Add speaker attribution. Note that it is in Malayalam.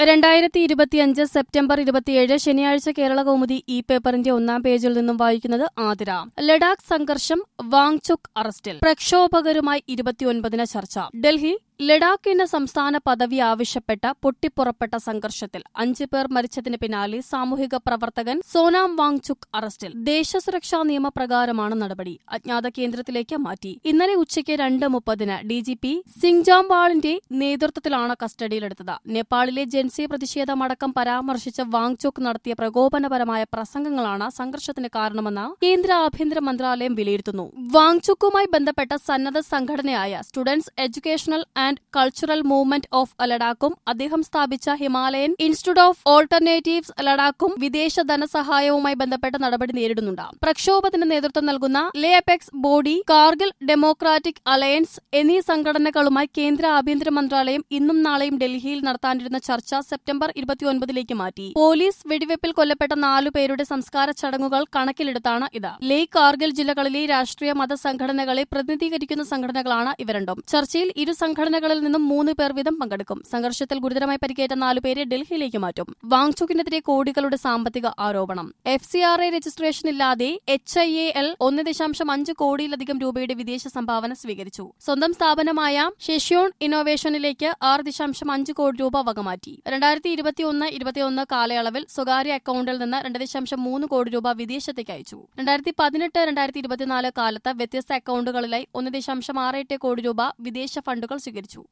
Speaker 1: രണ്ടായിരത്തി ഇരുപത്തിയഞ്ച് സെപ്റ്റംബർ ഇരുപത്തിയേഴ് ശനിയാഴ്ച കേരള കൗമുദി ഈ പേപ്പറിന്റെ ഒന്നാം പേജിൽ നിന്നും വായിക്കുന്നത് ആതിര ലഡാക്ക് സംഘർഷം വാങ്ചുക് അറസ്റ്റിൽ പ്രക്ഷോഭകരുമായി ഇരുപത്തിയൊൻപതിന് ചർച്ച ഡൽഹി ലഡാക്കിന് സംസ്ഥാന പദവി ആവശ്യപ്പെട്ട പൊട്ടിപ്പുറപ്പെട്ട സംഘർഷത്തിൽ അഞ്ചു പേർ മരിച്ചതിന് പിന്നാലെ സാമൂഹിക പ്രവർത്തകൻ സോനാം വാങ്ചുക് അറസ്റ്റിൽ ദേശസുരക്ഷാ നിയമപ്രകാരമാണ് നടപടി അജ്ഞാത കേന്ദ്രത്തിലേക്ക് മാറ്റി ഇന്നലെ ഉച്ചയ്ക്ക് രണ്ട് മുപ്പതിന് ഡിജിപി സിംഗ്ജാംവാളിന്റെ നേതൃത്വത്തിലാണ് കസ്റ്റഡിയിലെടുത്തത് നേപ്പാളിലെ ജൻസി പ്രതിഷേധമടക്കം പരാമർശിച്ച് വാങ്ചുക് നടത്തിയ പ്രകോപനപരമായ പ്രസംഗങ്ങളാണ് സംഘർഷത്തിന് കാരണമെന്ന് കേന്ദ്ര ആഭ്യന്തര മന്ത്രാലയം വിലയിരുത്തുന്നു വാങ്ചുക്കുമായി ബന്ധപ്പെട്ട സന്നദ്ധ സംഘടനയായ students educational and cultural movement of ലഡാക്കും അദ്ദേഹം സ്ഥാപിച്ച ഹിമാലയൻ ഇൻസ്റ്റിറ്റ്യൂട്ട് ഓഫ് ഓൾട്ടർനേറ്റീവ്സ് ലഡാക്കും വിദേശ ധനസഹായവുമായി ബന്ധപ്പെട്ട നടപടി നേരിടുന്നുണ്ട് പ്രക്ഷോഭത്തിന് നേതൃത്വം നൽകുന്ന Leh apex body Kargil democratic alliance എന്നീ സംഘടനകളുമായി കേന്ദ്ര ആഭ്യന്തര മന്ത്രാലയം ഇന്നും നാളെയും ഡൽഹിയിൽ നടത്താനിരുന്ന ചർച്ച സെപ്റ്റംബർ ഇരുപത്തിയൊൻപതിലേക്ക് മാറ്റി പോലീസ് വെടിവെപ്പിൽ കൊല്ലപ്പെട്ട നാലു പേരുടെ സംസ്കാര ചടങ്ങുകൾ കണക്കിലെടുത്താണ് ഇത് ലേ കാർഗിൽ ജില്ലകളിലെ രാഷ്ട്രീയ മത സംഘടനകളെ പ്രതിനിധീകരിക്കുന്ന സംഘടനകളാണ് ഇവ രണ്ടും ചർച്ചയിൽ ഇരു സംഘടനകളിൽ നിന്നും മൂന്ന് പേർ വീതം പങ്കെടുക്കും സംഘർഷത്തിൽ ഗുരുതരമായി പരിക്കേറ്റ നാലുപേരെ ഡൽഹിയിലേക്ക് മാറ്റും വാങ്ചുക്കിനെതിരെ കോടികളുടെ സാമ്പത്തിക ആരോപണം F C R A registration ഇല്ലാതെ എച്ച് ഐ എ എൽ ഒന്ന് ദശാംശം അഞ്ച് കോടിയിലധികം രൂപയുടെ വിദേശ സംഭാവന സ്വീകരിച്ചു സ്വന്തം സ്ഥാപനമായ ഷെഷ്യോൺ ഇന്നോവേഷനിലേക്ക് ആറ് ദശാംശം അഞ്ച് കോടി രൂപ വകമാറ്റി രണ്ടായിരത്തി ഇരുപത്തിയൊന്ന് ഇരുപത്തിയൊന്ന് കാലയളവിൽ സ്വകാര്യ അക്കൌണ്ടിൽ നിന്ന് രണ്ട് ദശാംശം മൂന്ന് കോടി രൂപ വിദേശത്തേക്ക് അയച്ചു രണ്ടായിരത്തി പതിനെട്ട് രണ്ടായിരത്തി ഇരുപത്തിനാല് കാലത്ത് വ്യത്യസ്ത അക്കൌണ്ടുകളിലായി ഒന്ന് ദശാംശം ആറ് എട്ട് കോടി രൂപ വിദേശ ഫണ്ടുകൾ സ്വീകരിച്ചു